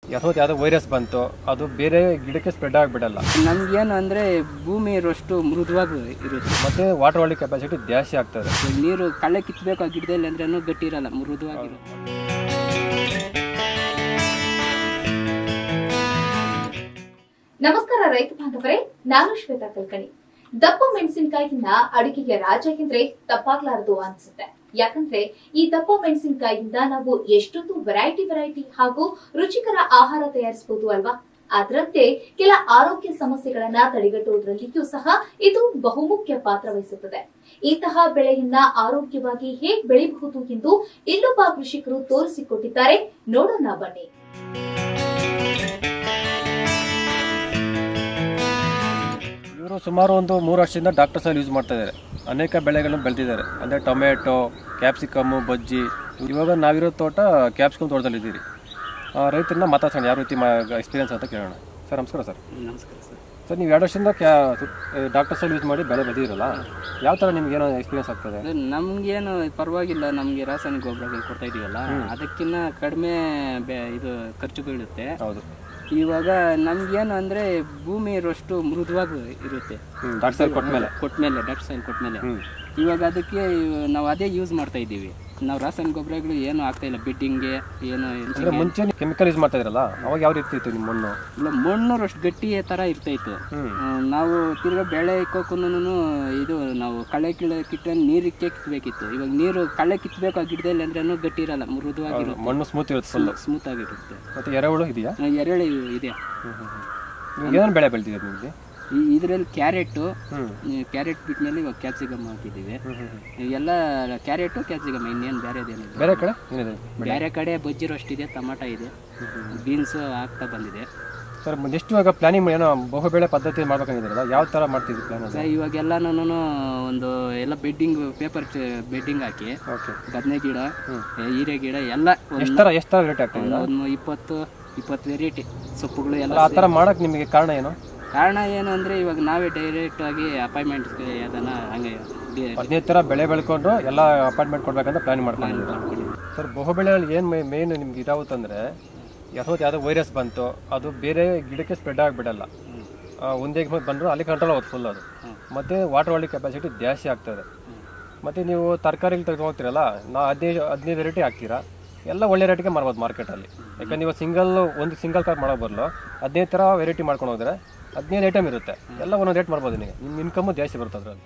ಯಾವ್ದು ಯಾವುದೋ ವೈರಸ್ ಬಂತು ಅದು ಬೇರೆ ಗಿಡಕ್ಕೆ ಸ್ಪ್ರೆಡ್ ಆಗಿಬಿಡಲ್ಲ ನಮ್ಗೇನು ಅಂದರೆ ಭೂಮಿ ಇರೋಷ್ಟು ಮೃದುವಾಗಿ ಇರುತ್ತೆ ಮತ್ತೆ ವಾಟರ್ ಹೋಲ್ಡಿಂಗ್ ಕೆಪಾಸಿಟಿ ಜಾಸ್ತಿ ಆಗ್ತದೆ ಈಗ ನೀರು ಕಳ್ಳೆ ಕಿತ್ಬೇಕು ಆ ಗಿಡದಲ್ಲಿ ಅಂದ್ರೂ ಗಟ್ಟಿ ಇರಲ್ಲ ಮೃದುವಾಗಿರುತ್ತೆ ನಮಸ್ಕಾರ ರೈತ ಬಾಂಧವರೇ ನಾನು ಶ್ವೇತಾ ಕಲ್ಕಣಿ ದಪ್ಪ ಮೆಣಸಿನಕಾಯಿಯಿಂದ ಅಡುಗೆಗೆ ರಾಜ ಎಂದ್ರೆ ತಪ್ಪಾಗ್ಲಾರದು ಅನ್ಸುತ್ತೆ ಯಾಕಂದ್ರೆ ಈ ದಪ್ಪ ಮೆಣಸಿನಕಾಯಿಯಿಂದ ನಾವು ಎಷ್ಟೊಂದು ವೆರೈಟಿ ವೆರೈಟಿ ಹಾಗೂ ರುಚಿಕರ ಆಹಾರ ತಯಾರಿಸಬಹುದು ಅಲ್ವಾ ಅದರಂತೆ ಕೆಲ ಆರೋಗ್ಯ ಸಮಸ್ಯೆಗಳನ್ನ ತಡೆಗಟ್ಟುವುದರಲ್ಲಿಯೂ ಸಹ ಇದು ಬಹುಮುಖ್ಯ ಪಾತ್ರ ವಹಿಸುತ್ತದೆ ಇಂತಹ ಬೆಳೆಯನ್ನ ಆರೋಗ್ಯವಾಗಿ ಹೇಗ್ ಬೆಳೆಯಬಹುದು ಎಂದು ಇಲ್ಲೊಬ್ಬ ಕೃಷಿಕರು ತೋರಿಸಿಕೊಟ್ಟಿದ್ದಾರೆ ನೋಡೋಣ ಬನ್ನಿ ಇವರು ಸುಮಾರು ಒಂದು ಮೂರು ವರ್ಷದಿಂದ ಡಾಕ್ಟರ್ ಸಲ್ ಯೂಸ್ ಮಾಡ್ತಾ ಇದ್ದಾರೆ ಅನೇಕ ಬೆಳೆಗಳನ್ನು ಬೆಳೆದಿದ್ದಾರೆ ಅಂದರೆ ಟೊಮೆಟೊ ಕ್ಯಾಪ್ಸಿಕಮ್ಮು ಬಜ್ಜಿ ಇವಾಗ ನಾವಿರೋ ತೋಟ ಕ್ಯಾಪ್ಸಿಕಮ್ ತೋಟದಲ್ಲಿದ್ದೀರಿ ಆ, ರೈತರನ್ನ ಮಾತಾಡ್ಸೋಣ ಯಾವ ರೀತಿ ಎಕ್ಸ್ಪೀರಿಯನ್ಸ್ ಅಂತ ಕೇಳೋಣ ಸರ್ ನಮಸ್ಕಾರ ಸರ್ ನಮಸ್ಕಾರ ಸರ್ ಸರ್ ನೀವು ಎರಡು ವರ್ಷದಿಂದ ಕ್ಯಾ ಡಾಕ್ಟರ್ ಸಲ್ ಯೂಸ್ ಮಾಡಿ ಬೆಳೆ ಬೆಳೆದಿರಲ್ಲ ಯಾವ ಥರ ನಿಮ್ಗೆ ಏನೋ ಎಕ್ಸ್ಪೀರಿಯನ್ಸ್ ಆಗ್ತದೆ ಅದು ನಮ್ಗೇನು ಪರವಾಗಿಲ್ಲ ನಮಗೆ ರಾಸಾಯನಿಕ ಗೊಬ್ಬರಗಳು ಕೊಡ್ತಾ ಇದೀವಲ್ಲ ಅದಕ್ಕಿಂತ ಕಡಿಮೆ ಬೆ- ಇದು ಖರ್ಚು ಬೀಳುತ್ತೆ ಹೌದು ಇವಾಗ ನಮ್ಗೇನು ಅಂದರೆ ಭೂಮಿ ಇರೋಷ್ಟು ಮೃದುವಾಗಿ ಇರುತ್ತೆ ಹ್ಞೂ ಡಾಕ್ಟರ್ ಸಲ್ ಕೊಟ್ಟ ಮೇಲೆ ಕೊಟ್ಮೇಲೆ ಡಾಕ್ಟರ್ ಸೈನ್ ಕೊಟ್ಮೇಲೆ ಹ್ಞೂ ಇವಾಗ ಅದಕ್ಕೆ ನಾವು ಅದೇ ಯೂಸ್ ಮಾಡ್ತಾ ಇದ್ದೀವಿ ನಾವು ರಾಸಾಯನಿಕ ಗೊಬ್ಬರಗಳು ಏನು ಆಗ್ತಾ ಇಲ್ಲ ಬಿಟ್ಟಿಂಗೆ ಏನು ಅಂದರೆ ಮುಂಚೆ ನೀವು ಕೆಮಿಕಲ್ ಯೂಸ್ ಮಾಡ್ತಾ ಇದ್ರಲ್ಲ ಅವಾಗ ಯಾವ ರೀತಿ ಇತ್ತು ನಿಮ್ಮ ಮಣ್ಣು ಇಲ್ಲ ಮಣ್ಣು ಅಷ್ಟು ಗಟ್ಟಿ ಥರ ಇರ್ತಾ ಇತ್ತು ಹ್ಞೂ ಹ್ಮ್, ನಾವು ತಿರ್ಗಾ ಬೆಳೆ ಇಕ್ಕೋಕ್ಕೂ ಇದು ನಾವು ಕಳೆ ಕಿಳೆ ಕಿಟ್ಟ ನೀರಿಕ್ಕೆ ಕಿತ್ಬೇಕಿತ್ತು ಇವಾಗ ನೀರು ಕಳೆ ಕಿತ್ಬೇಕು ಆ ಗಿಡದಲ್ಲಿ ಅಂದ್ರೂ ಗಟ್ಟಿ ಇರಲ್ಲ ಮೃದುವಾಗಿರುತ್ತೆ ಮಣ್ಣು ಸ್ಮೂತ್ ಇರುತ್ತೆ ಫುಲ್ಲು ಸ್ಮೂತ್ ಆಗಿರುತ್ತೆ ಮತ್ತು ಎರೆಹುಳು ಇದೆಯಾ ಆ, ಎರೆಳೆ ಇದೆ ನೀವು ಏನೇನು ಬೆಳೆ ಬೆಳೆದಿದ್ದೀರಿ ನಿಮಗೆ ಈ ಇದರಲ್ಲಿ ಕ್ಯಾರೆಟು ಹ್ಞೂ ಕ್ಯಾರೆಟ್ ಬಿಟ್ಮೇಲೆ ಇವಾಗ ಕ್ಯಾಪ್ಸಿಕಮ್ ಹಾಕಿದ್ದೀವಿ ಹ್ಞೂ ಹ್ಞೂ ಎಲ್ಲ ಕ್ಯಾರೆಟು ಕ್ಯಾಪ್ಸಿಕಮ್ ಇನ್ನೇನು ಬೇರೆದೇನಿಲ್ಲ ಬೇರೆ ಕಡೆ ಏನಿದೆ ಬೇರೆ ಕಡೆ ಬಜ್ಜಿರೋ ಅಷ್ಟಿದೆ ಟಮಾಟ ಇದೆ ಬೀನ್ಸು ಆಗ್ತಾ ಬಂದಿದೆ ಸರ್ ನೆಕ್ಸ್ಟ್ ಇವಾಗ ಪ್ಲಾನಿಂಗ್ ಏನೋ ಬಹುಬೆಳೆ ಪದ್ಧತಿ ಮಾಡ್ಬೇಕಂಗಿದ್ರಲ್ಲ ಯಾವ ಥರ ಮಾಡ್ತಿದ್ವಿ ಪ್ಲಾನ್ ಅದು ಸೊ ಇವಾಗೆಲ್ಲನೂ ಒಂದು ಎಲ್ಲ ಬೆಡ್ಡಿಂಗ್ ಪೇಪರ್ ಬೆಡ್ಡಿಂಗ್ ಹಾಕಿ ಓಕೆ ಬದನೆ ಗಿಡ ಹ್ಮ್. ಹೀರೆ ಗಿಡ ಎಲ್ಲ ಒಂದು ಎಷ್ಟು ಥರ ಎಷ್ಟು ಥರ ರೇಟ್ ಆಗ್ತದೆ ಒಂದು ಇಪ್ಪತ್ತು ಇಪ್ಪತ್ತು ವೆರೈಟಿ ಸೊಪ್ಪುಗಳು ಅಲ್ಲ ಎಲ್ಲ ಆ ಥರ ಮಾಡಕ್ಕೆ ನಿಮಗೆ ಕಾರಣ ಏನು ಕಾರಣ ಏನು ಅಂದರೆ ಇವಾಗ ನಾವೇ ಡೈರೆಕ್ಟ್ ಆಗಿ ಅಪಾಯಿಂಟ್ಮೆಂಟ್ ಅದನ್ನ ಹಂಗೆ ಡಿ- ಹದಿನೈದು ಥರ ಬೆಳೆ ಬೆಳ್ಕೊಂಡು ಎಲ್ಲ ಅಪಾಯಿಂಟ್ಮೆಂಟ್ ಕೊಡ್ಬೇಕಂತ ಪ್ಲಾನ್ ಮಾಡ್ಕೊಂಡಿದ್ದೀರಾ ಮಾಡ್ಕೊಂಡಿದ್ದೀವಿ. ಸರ್ ಬಹುಬೆಳೆಯಲ್ಲಿ ಏನು ಮೇನ್ ನಿಮ್ಗೆ ಇದಾಗುತ್ತಂದ್ರೆ ಯಾವ್ದು ಯಾವುದೋ ವೈರಸ್ ಬಂತು ಅದು ಬೇರೆ ಗಿಡಕ್ಕೆ ಸ್ಪ್ರೆಡ್ ಆಗಿಬಿಡಲ್ಲ ಒಂದೇ ಬಂದರೂ ಅಲ್ಲಿ ಕಂಟ್ರೋಲ್ ಆಗುತ್ತೆ ಫುಲ್ ಅದು ಮತ್ತು ವಾಟರ್ ಹೋಲ್ಡಿಂಗ್ ಕೆಪಾಸಿಟಿ ಜಾಸ್ತಿ ಆಗ್ತದೆ ಮತ್ತು ನೀವು ತರಕಾರಿ ತೆಗೆದು ಹೋಗ್ತೀರಲ್ಲ ನಾ ಹದಿನೈದು ಹದಿನೈದು ವೆರೈಟಿ ಹಾಕ್ತೀರಾ ಎಲ್ಲ ಒಳ್ಳೆ ರೇಟಿಗೆ ಮಾರ್ಬೋದು ಮಾರ್ಕೆಟಲ್ಲಿ ಯಾಕಂದ್ರೆ ನೀವು ಸಿಂಗಲ್ ಒಂದು ಸಿಂಗಲ್ ಕಾರ್ ಮಾಡೋ ಬದಲು ಹದಿನೈದು ಥರ ವೆರೈಟಿ ಮಾಡ್ಕೊಂಡು ಹೋದ್ರೆ ಹದಿನೈದು ಐಟಮ್ ಇರುತ್ತೆ ಎಲ್ಲ ಒಂದೊಂದು ರೇಟ್ ಮಾಡ್ಬೋದು ನೀವು ನಿಮ್ಮ ಇನ್ಕಮ್ಮು ಜಾಸ್ತಿ ಬರುತ್ತೆ ಅದರಲ್ಲಿ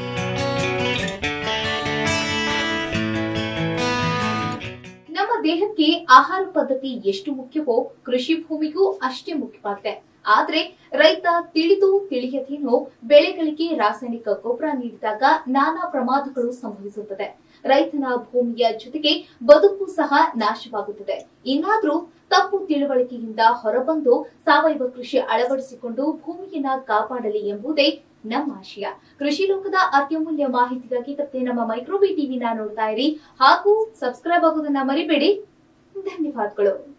ನಮ್ಮ ದೇಹಕ್ಕೆ ಆಹಾರ ಪದ್ಧತಿ ಎಷ್ಟು ಮುಖ್ಯವೋ ಕೃಷಿ ಭೂಮಿಗೂ ಅಷ್ಟೇ ಮುಖ್ಯವಾಗಿದೆ ಆದ್ರೆ ರೈತ ತಿಳಿದು ತಿಳಿಯದೇನೋ ಬೆಳೆಗಳಿಗೆ ರಾಸಾಯನಿಕ ಗೊಬ್ಬರ ನೀಡಿದಾಗ ನಾನಾ ಪ್ರಮಾದಗಳು ಸಂಭವಿಸುತ್ತದೆ ರೈತನ ಭೂಮಿಯ ಜೊತೆಗೆ ಬದುಕು ಸಹ ನಾಶವಾಗುತ್ತದೆ ಇನ್ನಾದ್ರೂ ತಪ್ಪು ತಿಳುವಳಿಕೆಯಿಂದ ಹೊರಬಂದು ಸಾವಯವ ಕೃಷಿ ಅಳವಡಿಸಿಕೊಂಡು ಭೂಮಿಯನ್ನ ಕಾಪಾಡಲಿ ಎಂಬುದೇ ನಮ್ಮ ಆಶಯ ಕೃಷಿ ಲೋಕದ ಅತ್ಯಮೂಲ್ಯ ಮಾಹಿತಿಗಾಗಿ ತಪ್ಪದೆ ನಮ್ಮ ಮೈಕ್ರೋಬಿ ಟಿವಿನ ನೋಡ್ತಾ ಇರಿ ಹಾಗೂ ಸಬ್ಸ್ಕ್ರೈಬ್ ಆಗೋದನ್ನ ಮರಿಬೇಡಿ ಧನ್ಯವಾದಗಳು